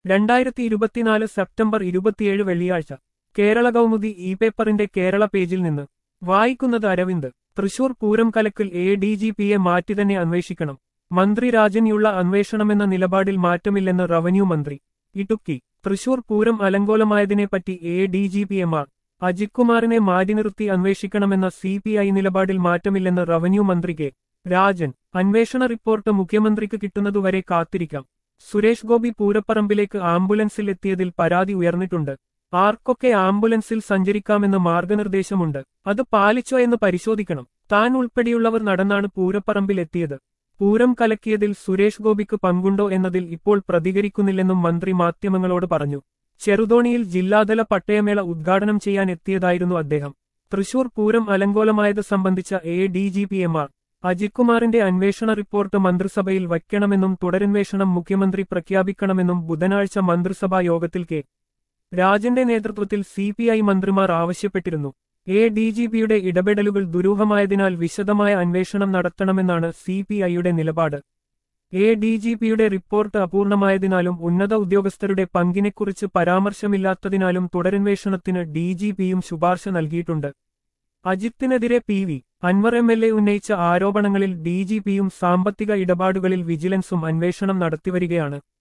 രണ്ടായിരത്തി ഇരുപത്തിനാല് സെപ്റ്റംബർ ഇരുപത്തിയേഴ് വെള്ളിയാഴ്ച കേരള കൗമുദി ഇ പേപ്പറിന്റെ കേരള പേജിൽ നിന്ന് വായിക്കുന്നത് അരവിന്ദ് തൃശൂർ പൂരം കലക്കിൽ എ ഡി ജി പിയെ മാറ്റി തന്നെ അന്വേഷിക്കണം മന്ത്രി രാജനിയുള്ള അന്വേഷണമെന്ന നിലപാടിൽ മാറ്റമില്ലെന്ന് റവന്യൂ മന്ത്രി ഇടുക്കി തൃശൂർ പൂരം അലങ്കോലമായതിനെപ്പറ്റി A D G P M R Ajith കുമാറിനെ മാറ്റി നിർത്തി അന്വേഷിക്കണമെന്ന സി പി ഐ നിലപാടിൽ മാറ്റമില്ലെന്ന് റവന്യൂ മന്ത്രി കെ രാജൻ അന്വേഷണ റിപ്പോർട്ട് മുഖ്യമന്ത്രിക്ക് കിട്ടുന്നതുവരെ കാത്തിരിക്കാം സുരേഷ് ഗോപി പൂരപ്പറമ്പിലേക്ക് ആംബുലൻസിൽ എത്തിയതിൽ പരാതി ഉയർന്നിട്ടുണ്ട് ആർക്കൊക്കെ ആംബുലൻസിൽ സഞ്ചരിക്കാമെന്ന് മാർഗനിർദ്ദേശമുണ്ട് അത് പാലിച്ചോ എന്ന് പരിശോധിക്കണം താൻ ഉൾപ്പെടെയുള്ളവർ നടന്നാണ് പൂരപ്പറമ്പിൽ എത്തിയത് പൂരം കലക്കിയതിൽ സുരേഷ് ഗോപിക്ക് പങ്കുണ്ടോ എന്നതിൽ ഇപ്പോൾ പ്രതികരിക്കുന്നില്ലെന്നും മന്ത്രി മാധ്യമങ്ങളോട് പറഞ്ഞു ചെറുതോണിയിൽ ജില്ലാതല പട്ടയമേള ഉദ്ഘാടനം ചെയ്യാൻ എത്തിയതായിരുന്നു അദ്ദേഹം തൃശൂർ പൂരം അലങ്കോലമായത് സംബന്ധിച്ച A D G P M R Ajith കുമാറിന്റെ അന്വേഷണ റിപ്പോർട്ട് മന്ത്രിസഭയിൽ വയ്ക്കണമെന്നും തുടരന്വേഷണം മുഖ്യമന്ത്രി പ്രഖ്യാപിക്കണമെന്നും ബുധനാഴ്ച മന്ത്രിസഭാ യോഗത്തിൽ കെ രാജന്റെ നേതൃത്വത്തിൽ സി പി ഐ മന്ത്രിമാർ ആവശ്യപ്പെട്ടിരുന്നു എ ഡി ജി പിയുടെ ഇടപെടലുകൾ ദുരൂഹമായതിനാൽ വിശദമായ അന്വേഷണം നടത്തണമെന്നാണ് സി പി ഐയുടെ നിലപാട് എ ഡി ജി പിയുടെ റിപ്പോർട്ട് അപൂർണമായതിനാലും ഉന്നത ഉദ്യോഗസ്ഥരുടെ പങ്കിനെക്കുറിച്ച് പരാമർശമില്ലാത്തതിനാലും തുടരന്വേഷണത്തിന് ഡി ജി പിയും ശുപാർശ നൽകിയിട്ടുണ്ട് അജിത്തിനെതിരെ P V Anvar M L A ഉന്നയിച്ച ആരോപണങ്ങളിൽ ഡി ജി പിയും സാമ്പത്തിക ഇടപാടുകളിൽ വിജിലൻസും അന്വേഷണം നടത്തിവരികയാണ്